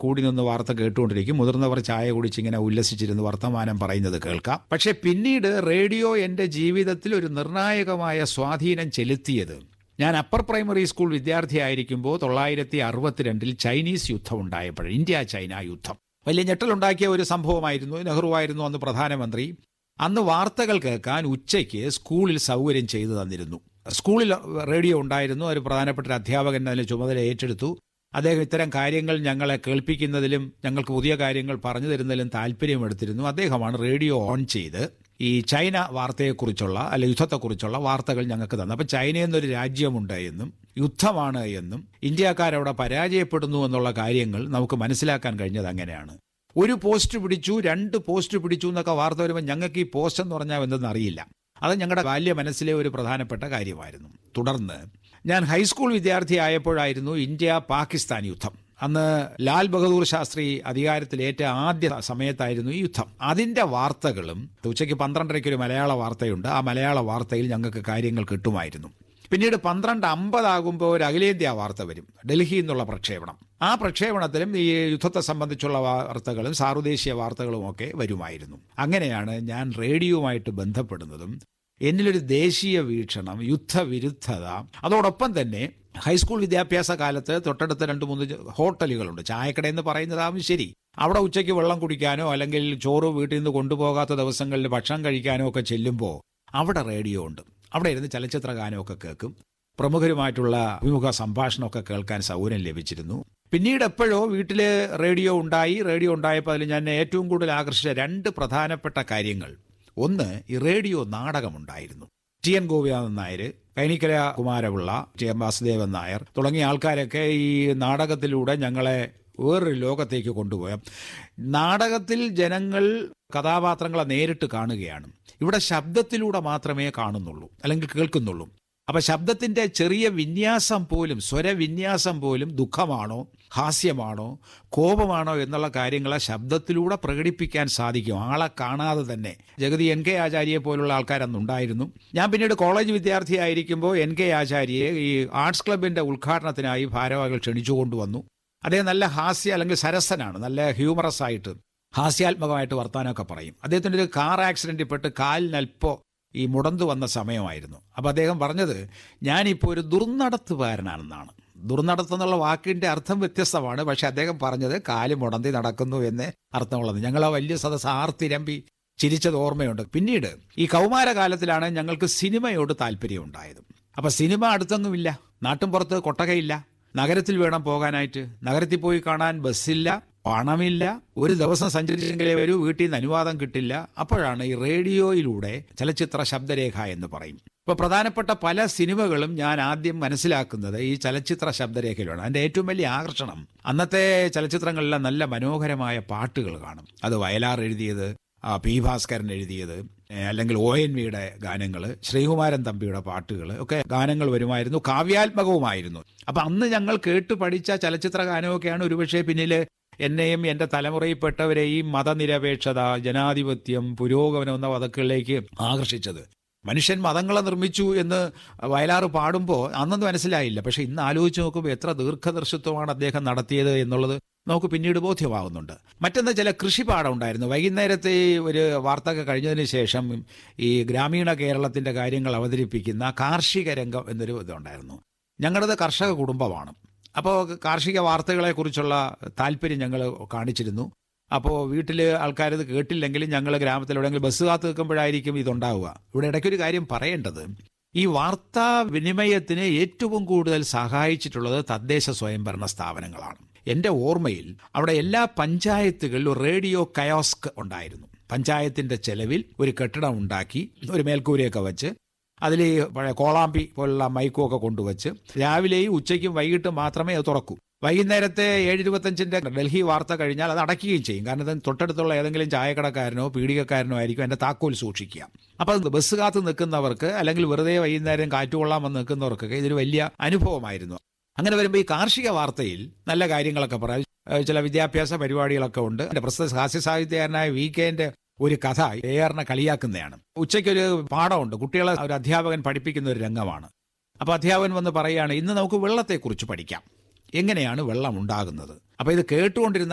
കൂടി നിന്ന് വാർത്ത കേട്ടുകൊണ്ടിരിക്കും മുതിർന്നവർ ചായ കുടിച്ച് ഇങ്ങനെ ഉല്ലസിച്ചിരുന്ന് വർത്തമാനം പറയുന്നത് കേൾക്കാം പക്ഷെ പിന്നീട് റേഡിയോ എൻ്റെ ജീവിതത്തിൽ ഒരു നിർണായകമായ സ്വാധീനം ചെലുത്തിയത് ഞാൻ അപ്പർ പ്രൈമറി സ്കൂൾ വിദ്യാർത്ഥിയായിരിക്കുമ്പോൾ തൊള്ളായിരത്തി അറുപത്തിരണ്ടിൽ ചൈനീസ് യുദ്ധം ഉണ്ടായപ്പോൾ ഇന്ത്യ ചൈന യുദ്ധം വലിയ ഞെട്ടലുണ്ടാക്കിയ ഒരു സംഭവമായിരുന്നു നെഹ്റുവായിരുന്നു അന്ന് പ്രധാനമന്ത്രി അന്ന് വാർത്തകൾ കേൾക്കാൻ ഉച്ചയ്ക്ക് സ്കൂളിൽ സൗകര്യം ചെയ്തു തന്നിരുന്നു സ്കൂളിൽ റേഡിയോ ഉണ്ടായിരുന്നു ഒരു പ്രധാനപ്പെട്ട ഒരു അധ്യാപകൻ അതിന് ചുമതല ഏറ്റെടുത്തു അദ്ദേഹം ഇത്തരം കാര്യങ്ങൾ ഞങ്ങളെ കേൾപ്പിക്കുന്നതിലും ഞങ്ങൾക്ക് പുതിയ കാര്യങ്ങൾ പറഞ്ഞു തരുന്നതിലും താല്പര്യമെടുത്തിരുന്നു അദ്ദേഹമാണ് റേഡിയോ ഓൺ ചെയ്ത് ഈ ചൈന വാർത്തയെക്കുറിച്ചുള്ള അല്ലെ യുദ്ധത്തെക്കുറിച്ചുള്ള വാർത്തകൾ ഞങ്ങൾക്ക് തന്നു അപ്പം ചൈന എന്നൊരു രാജ്യമുണ്ട് എന്നും യുദ്ധമാണ് എന്നും ഇന്ത്യക്കാരവിടെ പരാജയപ്പെടുന്നു എന്നുള്ള കാര്യങ്ങൾ നമുക്ക് മനസ്സിലാക്കാൻ കഴിഞ്ഞത് അങ്ങനെയാണ് ഒരു പോസ്റ്റ് പിടിച്ചു രണ്ട് പോസ്റ്റ് പിടിച്ചു എന്നൊക്കെ വാർത്ത വരുമ്പോൾ ഞങ്ങൾക്ക് ഈ പോസ്റ്റ് എന്ന് പറഞ്ഞാൽ എന്തെന്ന് അറിയില്ല അത് ഞങ്ങളുടെ ബാല്യ മനസ്സിലെ ഒരു പ്രധാനപ്പെട്ട കാര്യമായിരുന്നു തുടർന്ന് ഞാൻ ഹൈസ്കൂൾ വിദ്യാർത്ഥിയായപ്പോഴായിരുന്നു ഇന്ത്യ പാകിസ്ഥാൻ യുദ്ധം അന്ന് ലാൽ ബഹദൂർ ശാസ്ത്രി അധികാരത്തിലേറ്റ ആദ്യ സമയത്തായിരുന്നു ഈ യുദ്ധം അതിന്റെ വാർത്തകളും ഉച്ചയ്ക്ക് പന്ത്രണ്ടരയ്ക്ക് ഒരു മലയാള വാർത്തയുണ്ട് ആ മലയാള വാർത്തയിൽ ഞങ്ങൾക്ക് കാര്യങ്ങൾ കിട്ടുമായിരുന്നു പിന്നീട് പന്ത്രണ്ട് അമ്പതാകുമ്പോൾ ഒരു അഖിലേന്ത്യാ വാർത്ത വരും ഡൽഹിയിൽ നിന്നുള്ള പ്രക്ഷേപണം ആ പ്രക്ഷേപണത്തിലും ഈ യുദ്ധത്തെ സംബന്ധിച്ചുള്ള വാർത്തകളും സാർവദേശീയ വാർത്തകളും ഒക്കെ വരുമായിരുന്നു അങ്ങനെയാണ് ഞാൻ റേഡിയോയുമായിട്ട് ബന്ധപ്പെടുന്നതും എന്നിലൊരു ദേശീയ വീക്ഷണം യുദ്ധവിരുദ്ധത അതോടൊപ്പം തന്നെ ഹൈസ്കൂൾ വിദ്യാഭ്യാസ കാലത്ത് തൊട്ടടുത്ത രണ്ട് മൂന്ന് ഹോട്ടലുകളുണ്ട് ചായക്കട എന്ന് പറയുന്നതാവും ശരി അവിടെ ഉച്ചയ്ക്ക് വെള്ളം കുടിക്കാനോ അല്ലെങ്കിൽ ചോറ് വീട്ടിൽ നിന്ന് കൊണ്ടുപോകാത്ത ദിവസങ്ങളിൽ ഭക്ഷണം കഴിക്കാനോ ഒക്കെ ചെല്ലുമ്പോൾ അവിടെ റേഡിയോ ഉണ്ട് അവിടെ ഇരുന്ന് ചലച്ചിത്ര ഗാനമൊക്കെ കേൾക്കും പ്രമുഖരുമായിട്ടുള്ള അഭിമുഖ സംഭാഷണമൊക്കെ കേൾക്കാൻ സൗകര്യം ലഭിച്ചിരുന്നു പിന്നീട് എപ്പോഴോ വീട്ടിൽ റേഡിയോ ഉണ്ടായി റേഡിയോ ഉണ്ടായപ്പോൾ അതിൽ ഞാൻ ഏറ്റവും കൂടുതൽ ആകർഷിച്ച രണ്ട് പ്രധാനപ്പെട്ട കാര്യങ്ങൾ ഒന്ന് ഈ റേഡിയോ നാടകമുണ്ടായിരുന്നു T N Gopinathan Nair Kainikkara Kumarapillai T M Vasudevan Nair തുടങ്ങിയ ആൾക്കാരൊക്കെ ഈ നാടകത്തിലൂടെ ഞങ്ങളെ വേറൊരു ലോകത്തേക്ക് കൊണ്ടുപോയ നാടകത്തിൽ ജനങ്ങൾ കഥാപാത്രങ്ങളെ നേരിട്ട് കാണുകയാണ് ഇവിടെ ശബ്ദത്തിലൂടെ മാത്രമേ കാണുന്നുള്ളൂ അല്ലെങ്കിൽ കേൾക്കുന്നുള്ളൂ അപ്പൊ ശബ്ദത്തിന്റെ ചെറിയ വിന്യാസം പോലും സ്വരവിന്യാസം പോലും ദുഃഖമാണോ ഹാസ്യമാണോ കോപമാണോ എന്നുള്ള കാര്യങ്ങളെ ശബ്ദത്തിലൂടെ പ്രകടിപ്പിക്കാൻ സാധിക്കും ആളെ കാണാതെ തന്നെ ജഗതി എൻ കെ ആചാര്യയെ പോലുള്ള ആൾക്കാർ അന്നുണ്ടായിരുന്നു ഞാൻ പിന്നീട് കോളേജ് വിദ്യാർത്ഥിയായിരിക്കുമ്പോൾ എൻ കെ ആചാര്യയെ ഈ ആർട്സ് ക്ലബിന്റെ ഉദ്ഘാടനത്തിനായി ഭാരവാഹികൾ ക്ഷണിച്ചുകൊണ്ടുവന്നു അദ്ദേഹം നല്ല ഹാസ്യ അല്ലെങ്കിൽ സരസനാണ് നല്ല ഹ്യൂമറസ് ആയിട്ട് ഹാസ്യാത്മകമായിട്ട് വർത്താനമൊക്കെ പറയും അദ്ദേഹത്തിൻ്റെ ഒരു കാർ ആക്സിഡന്റിൽ പെട്ട് കാലിനൽപ്പോ ഈ മുടന്തു വന്ന സമയമായിരുന്നു അപ്പോൾ അദ്ദേഹം പറഞ്ഞത് ഞാനിപ്പോൾ ഒരു ദുർനടത്തുകാരനാണെന്നാണ് ദുർനടത്ത് എന്നുള്ള വാക്കിന്റെ അർത്ഥം വ്യത്യസ്തമാണ് പക്ഷെ അദ്ദേഹം പറഞ്ഞത് കാല് മുടന്തി നടക്കുന്നു എന്ന് അർത്ഥമുള്ളത് ഞങ്ങൾ ആ വലിയ സദസ് ആർത്തിരമ്പി ചിരിച്ചത് ഓർമ്മയുണ്ട് പിന്നീട് ഈ കൗമാരകാലത്തിലാണ് ഞങ്ങൾക്ക് സിനിമയോട് താല്പര്യം ഉണ്ടായത് അപ്പൊ സിനിമ അടുത്തൊന്നുമില്ല നാട്ടും പുറത്ത് കൊട്ടകയില്ല നഗരത്തിൽ വേണം പോകാനായിട്ട് നഗരത്തിൽ പോയി കാണാൻ ബസ്സില്ല പണമില്ല ഒരു ദിവസം സഞ്ചരിച്ചെങ്കിലേ വരൂ വീട്ടിൽ നിന്ന് അനുവാദം കിട്ടില്ല അപ്പോഴാണ് ഈ റേഡിയോയിലൂടെ ചലച്ചിത്ര ശബ്ദരേഖ എന്ന് പറയും ഇപ്പൊ പ്രധാനപ്പെട്ട പല സിനിമകളും ഞാൻ ആദ്യം മനസ്സിലാക്കുന്നത് ഈ ചലച്ചിത്ര ശബ്ദരേഖയിലാണ് അതിന്റെ ഏറ്റവും വലിയ ആകർഷണം അന്നത്തെ ചലച്ചിത്രങ്ങളിലെ നല്ല മനോഹരമായ പാട്ടുകൾ കാണും അത് വയലാർ എഴുതിയത് ആ, പി ഭാസ്കരൻ എഴുതിയത് ഏ, അല്ലെങ്കിൽ ഒ എൻ വിയുടെ ഗാനങ്ങൾ ശ്രീകുമാരൻ തമ്പിയുടെ പാട്ടുകൾ ഒക്കെ ഗാനങ്ങൾ വരുമായിരുന്നു കാവ്യാത്മകവുമായിരുന്നു അപ്പൊ അന്ന് ഞങ്ങൾ കേട്ടു പഠിച്ച ചലച്ചിത്ര ഗാനമൊക്കെയാണ് ഒരുപക്ഷെ പിന്നിൽ എന്നെയും എൻ്റെ തലമുറയിൽപ്പെട്ടവരെയും മതനിരപേക്ഷത ജനാധിപത്യം പുരോഗമനം എന്ന വതക്കുകളിലേക്ക് ആകർഷിച്ചത് മനുഷ്യൻ മതങ്ങളെ നിർമ്മിച്ചു എന്ന് വയലാറ് പാടുമ്പോൾ അന്നൊന്നും മനസ്സിലായില്ല പക്ഷെ ഇന്ന് ആലോചിച്ച് നോക്കുമ്പോൾ എത്ര ദീർഘദർശിത്വമാണ് അദ്ദേഹം നടത്തിയത് എന്നുള്ളത് നമുക്ക് പിന്നീട് ബോധ്യമാകുന്നുണ്ട് മറ്റൊന്ന് ചില കൃഷിപാഠം ഉണ്ടായിരുന്നു വൈകുന്നേരത്തെ ഈ ഒരു വാർത്ത കഴിഞ്ഞതിന് ശേഷം ഈ ഗ്രാമീണ കേരളത്തിന്റെ കാര്യങ്ങൾ അവതരിപ്പിക്കുന്ന കാർഷിക രംഗം എന്നൊരു ഇതുണ്ടായിരുന്നു ഞങ്ങളുടേത് കർഷക കുടുംബമാണ് അപ്പോൾ കാർഷിക വാർത്തകളെക്കുറിച്ചുള്ള താല്പര്യം ഞങ്ങൾ കാണിച്ചിരുന്നു അപ്പോൾ വീട്ടിൽ ആൾക്കാരിത് കേട്ടില്ലെങ്കിലും ഞങ്ങൾ ഗ്രാമത്തിൽ എവിടെയെങ്കിലും ബസ് കാത്ത് നിൽക്കുമ്പോഴായിരിക്കും ഇതുണ്ടാവുക ഇവിടെ ഇടയ്ക്കൊരു കാര്യം പറയേണ്ടത് ഈ വാർത്താ വിനിമയത്തിന് ഏറ്റവും കൂടുതൽ സഹായിച്ചിട്ടുള്ളത് തദ്ദേശ സ്വയംഭരണ സ്ഥാപനങ്ങളാണ് എൻ്റെ ഓർമ്മയിൽ അവിടെ എല്ലാ പഞ്ചായത്തുകളിലും റേഡിയോ കയോസ്ക് ഉണ്ടായിരുന്നു പഞ്ചായത്തിന്റെ ചെലവിൽ ഒരു കെട്ടിടം ഉണ്ടാക്കി ഒരു മേൽക്കൂരയൊക്കെ വെച്ച് അതിൽ പഴയ കോളാമ്പി പോലുള്ള മൈക്കുമൊക്കെ കൊണ്ടുവച്ച് രാവിലെയും ഉച്ചയ്ക്കും വൈകിട്ടും മാത്രമേ അത് തുറക്കൂ വൈകുന്നേരത്തെ ഏഴ് ഇരുപത്തഞ്ചിന്റെ ഡൽഹി വാർത്ത കഴിഞ്ഞാൽ അത് അടയ്ക്കുകയും ചെയ്യും കാരണം ഇത് തൊട്ടടുത്തുള്ള ഏതെങ്കിലും ചായക്കടക്കാരനോ പീഡികക്കാരനോ ആയിരിക്കും എൻ്റെ താക്കോൽ സൂക്ഷിക്കുക അപ്പോൾ ബസ് കാത്ത് നിൽക്കുന്നവർക്ക് അല്ലെങ്കിൽ വെറുതെ വൈകുന്നേരം കാറ്റുകൊള്ളാൻ വന്ന് നിൽക്കുന്നവർക്കൊക്കെ ഇതൊരു വലിയ അനുഭവമായിരുന്നു അങ്ങനെ വരുമ്പോൾ ഈ കാർഷിക വാർത്തയിൽ നല്ല കാര്യങ്ങളൊക്കെ പറയാം ഏഹ് ചില വിദ്യാഭ്യാസ പരിപാടികളൊക്കെ ഉണ്ട് എൻ്റെ പ്രസ്തുത ഹാസ്യ സാഹിത്യകാരനായ വി കെന്റെ ഒരു കഥ ഏറിനെ കളിയാക്കുന്നതാണ് ഉച്ചയ്ക്കൊരു പാഠമുണ്ട് കുട്ടികളെ ഒരു അധ്യാപകൻ പഠിപ്പിക്കുന്ന ഒരു രംഗമാണ് അപ്പൊ അധ്യാപകൻ വന്ന് പറയുകയാണ് ഇന്ന് നമുക്ക് വെള്ളത്തെക്കുറിച്ച് പഠിക്കാം എങ്ങനെയാണ് വെള്ളം ഉണ്ടാകുന്നത് അപ്പൊ ഇത് കേട്ടുകൊണ്ടിരുന്ന